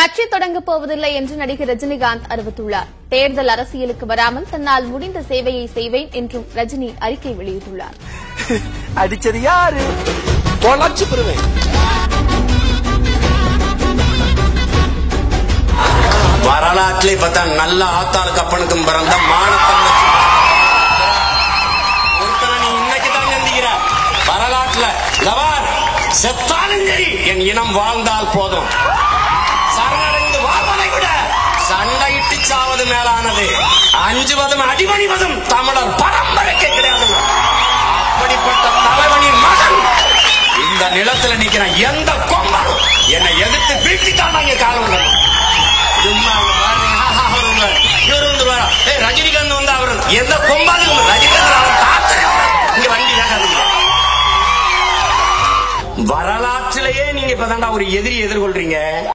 கட்சி தொடங்கப் போவதில்லை என்று நடிகர் ரஜினிகாந்த் அறிவித்துள்ளார் தேர்தல் அரசியலுக்கு வராமல் தன்னால் முடிந்த சேவையை செய்வேன் என்றும் ரஜினி அறிக்கை வெளியிட்டுள்ளார் அடிச்சது யாரு பொழச்சு பெறுவேன் வரலாற்றிலே பார்த்தா நல்ல ஆத்தாளுக்கு அப்பனுக்கும் பிறந்த மானத்தங்கச்சி ஒருத்தனை நீ இன்னைக்கு தான் சந்திக்கிற வரலாற்றுல லவார் செத்தாலும் சரி என் இனம் வாழ்ந்தால் போதும் சரணடைந்து வாழ்வதை விட சண்டையிட்டு சாவது மேலானது அஞ்சுவதும் அடிபணிவதும் தமிழர் பரம்பரைக்கு கிடையாது அப்படிப்பட்ட தலைவனின் மகன் இந்த நிலத்துல நிக்கிற எந்த கொம்பனும் என்னை எதிர்த்து வீழ்த்தித்தான் இங்க காலம் விடணும் சும்மா அங்க பாருங்க. ஆஹா, அவரு உங்க- இவரு வந்து வர- ஏய், ரஜினிகாந்த் வந்து அவர் எந்த கொம்பாதுக்கு ரஜினிகாந்த் அவர் தாத்தனே அவர். இங்க வண்டி வேகாதீங்க வரலாற்றிலேயே நீங்க இப்பதான்டா ஒரு எதிரி எதிர்கொள்றீங்க